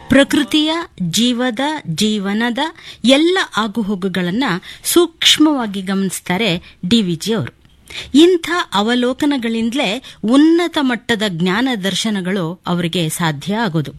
ಪ್ರಕೃತಿಯ ಜೀವದ ಜೀವನದ ಎಲ್ಲ ಆಗುಹೋಗುಗಳನ್ನ ಸೂಕ್ಷ್ಮವಾಗಿ ಗಮನಿಸ್ತಾರೆ ಡಿವಿಜಿ ಅವರು ಇಂಥ ಅವಲೋಕನಗಳಿಂದಲೇ ಉನ್ನತ ಮಟ್ಟದ ಜ್ಞಾನ ದರ್ಶನಗಳು ಅವರಿಗೆ ಸಾಧ್ಯ ಆಗೋದು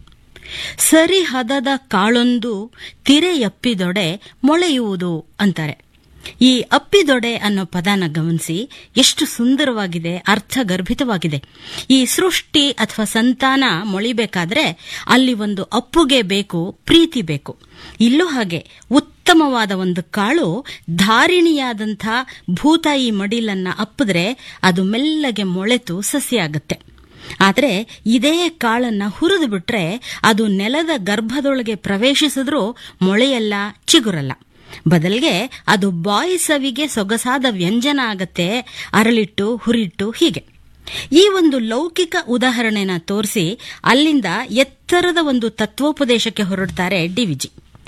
ಸರಿ ಹದದ ಕಾಳೊಂದು ತಿರೆಯಪ್ಪಿದೊಡೆ ಮೊಳೆಯುವುದು ಅಂತಾರೆ ಈ ಅಪ್ಪಿದೊಡೆ ಅನ್ನೋ ಪದನ ಗಮನಿಸಿ ಎಷ್ಟು ಸುಂದರವಾಗಿದೆ ಅರ್ಥಗರ್ಭಿತವಾಗಿದೆ ಈ ಸೃಷ್ಟಿ ಅಥವಾ ಸಂತಾನ ಮೊಳಿಬೇಕಾದ್ರೆ ಅಲ್ಲಿ ಒಂದು ಅಪ್ಪುಗೆ ಬೇಕು ಪ್ರೀತಿ ಬೇಕು ಇಲ್ಲೂ ಹಾಗೆ ಉತ್ತಮವಾದ ಒಂದು ಕಾಳು ಧಾರಿಣಿಯಾದಂಥ ಭೂತಾಯಿ ಮಡಿಲನ್ನ ಅಪ್ಪಿದ್ರೆ ಅದು ಮೆಲ್ಲಗೆ ಮೊಳೆತು ಸಸ್ಯ ಆಗತ್ತೆ ಆದರೆ ಇದೇ ಕಾಳನ್ನ ಹುರಿದು ಬಿಟ್ರೆ ಅದು ನೆಲದ ಗರ್ಭದೊಳಗೆ ಪ್ರವೇಶಿಸಿದ್ರೂ ಮೊಳೆಯಲ್ಲ ಚಿಗುರಲ್ಲ ಬದಲಿಗೆ ಅದು ಬಾಯಿ ಸವಿಗೆ ಸೊಗಸಾದ ವ್ಯಂಜನ ಆಗತ್ತೆ ಅರಳಿಟ್ಟು ಹುರಿಟ್ಟು ಹೀಗೆ ಈ ಒಂದು ಲೌಕಿಕ ಉದಾಹರಣೆನ ತೋರಿಸಿ ಅಲ್ಲಿಂದ ಎತ್ತರದ ಒಂದು ತತ್ವೋಪದೇಶಕ್ಕೆ ಹೊರಡ್ತಾರೆ ಡಿವಿಜಿ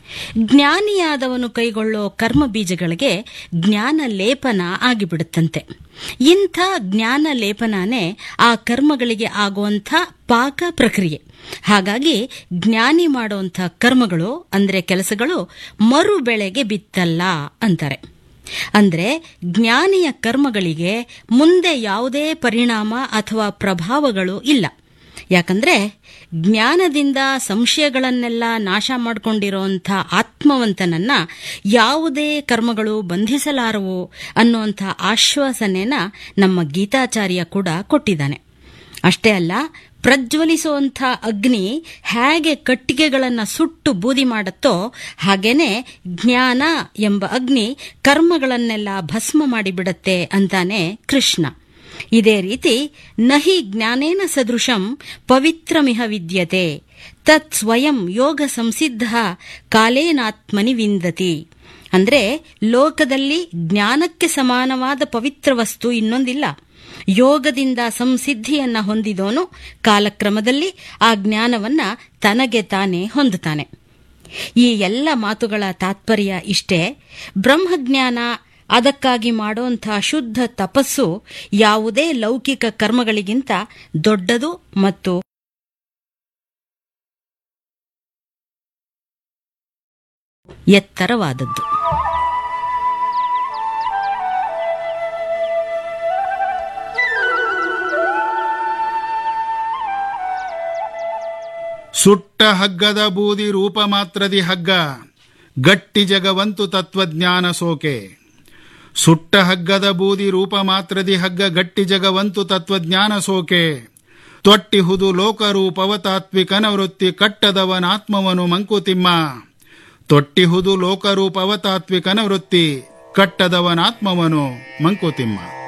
ಜ್ಞಾನಿಯಾದವನು ಕೈಗೊಳ್ಳೋ ಕರ್ಮ ಬೀಜಗಳಿಗೆ ಜ್ಞಾನ ಲೇಪನ ಆಗಿಬಿಡುತ್ತಂತೆ ಇಂಥ ಜ್ಞಾನ ಲೇಪನನೇ ಆ ಕರ್ಮಗಳಿಗೆ ಆಗುವಂಥ ಪಾಕ ಪ್ರಕ್ರಿಯೆ ಹಾಗಾಗಿ ಜ್ಞಾನಿ ಮಾಡುವಂಥ ಕರ್ಮಗಳು ಅಂದ್ರೆ ಕೆಲಸಗಳು ಮರು ಬೆಳೆಗೆ ಬಿತ್ತಲ್ಲ ಅಂತಾರೆ ಅಂದ್ರೆ ಜ್ಞಾನಿಯ ಕರ್ಮಗಳಿಗೆ ಮುಂದೆ ಯಾವುದೇ ಪರಿಣಾಮ ಅಥವಾ ಪ್ರಭಾವಗಳು ಇಲ್ಲ ಯಾಕಂದ್ರೆ ಜ್ಞಾನದಿಂದ ಸಂಶಯಗಳನ್ನೆಲ್ಲ ನಾಶ ಮಾಡಿಕೊಂಡಿರುವಂಥ ಆತ್ಮವಂತನನ್ನ ಯಾವುದೇ ಕರ್ಮಗಳು ಬಂಧಿಸಲಾರವು ಅನ್ನುವಂಥ ಆಶ್ವಾಸನೆನ ನಮ್ಮ ಗೀತಾಚಾರ್ಯ ಕೂಡ ಕೊಟ್ಟಿದ್ದಾನೆ ಅಷ್ಟೇ ಅಲ್ಲ ಪ್ರಜ್ವಲಿಸುವಂಥ ಅಗ್ನಿ ಹೇಗೆ ಕಟ್ಟಿಗೆಗಳನ್ನ ಸುಟ್ಟು ಬೂದಿ ಮಾಡುತ್ತೋ ಹಾಗೇನೆ ಜ್ಞಾನ ಎಂಬ ಅಗ್ನಿ ಕರ್ಮಗಳನ್ನೆಲ್ಲ ಭಸ್ಮ ಮಾಡಿಬಿಡತ್ತೆ ಅಂತಾನೆ ಕೃಷ್ಣ ಇದೇ ರೀತಿ ನಹಿ ಜ್ಞಾನೇನ ಸದೃಶಂ ಪವಿತ್ರಮಿಹ ವಿದ್ಯತೆ ತತ್ ಸ್ವಯಂ ಯೋಗ ಸಂಸಿದ್ಧ ಕಾಲೇನಾತ್ಮನಿ ವಿಂದತಿ ಅಂದ್ರೆ ಲೋಕದಲ್ಲಿ ಜ್ಞಾನಕ್ಕೆ ಸಮಾನವಾದ ಪವಿತ್ರ ವಸ್ತು ಇನ್ನೊಂದಿಲ್ಲ ಯೋಗದಿಂದ ಸಂಸಿದ್ಧಿಯನ್ನ ಹೊಂದಿದವನು ಕಾಲಕ್ರಮದಲ್ಲಿ ಆ ಜ್ಞಾನವನ್ನ ತನಗೆ ತಾನೇ ಹೊಂದುತ್ತಾನೆ ಈ ಎಲ್ಲ ಮಾತುಗಳ ತಾತ್ಪರ್ಯ ಇಷ್ಟೇ ಬ್ರಹ್ಮಜ್ಞಾನ ಅದಕ್ಕಾಗಿ ಮಾಡುವಂಥ ಶುದ್ಧ ತಪಸ್ಸು ಯಾವುದೇ ಲೌಕಿಕ ಕರ್ಮಗಳಿಗಿಂತ ದೊಡ್ಡದು ಮತ್ತು ಎತ್ತರವಾದದ್ದು ಸುಟ್ಟ ಹಗ್ಗದ ಬೂದಿ ರೂಪ ಮಾತ್ರದಿ ಹಗ್ಗ ಗಟ್ಟಿ ಜಗವಂತು ತತ್ವಜ್ಞಾನ ಸೋಕೆ ಸುಟ್ಟ ಹಗ್ಗದ ಬೂದಿ ರೂಪ ಮಾತ್ರದಿ ಹಗ್ಗ ಗಟ್ಟಿ ಜಗವಂತು ತತ್ವಜ್ಞಾನ ಸೋಕೆ ತೊಟ್ಟಿಹುದು ಲೋಕರೂಪವತಾತ್ವಿಕನ ವೃತ್ತಿ ಕಟ್ಟದವನಾತ್ಮವನು ಮಂಕುತಿಮ್ಮ ತೊಟ್ಟಿಹುದು ಲೋಕರೂಪವತಾತ್ವಿಕನ ವೃತ್ತಿ ಕಟ್ಟದವನಾತ್ಮವನು ಮಂಕುತಿಮ್ಮ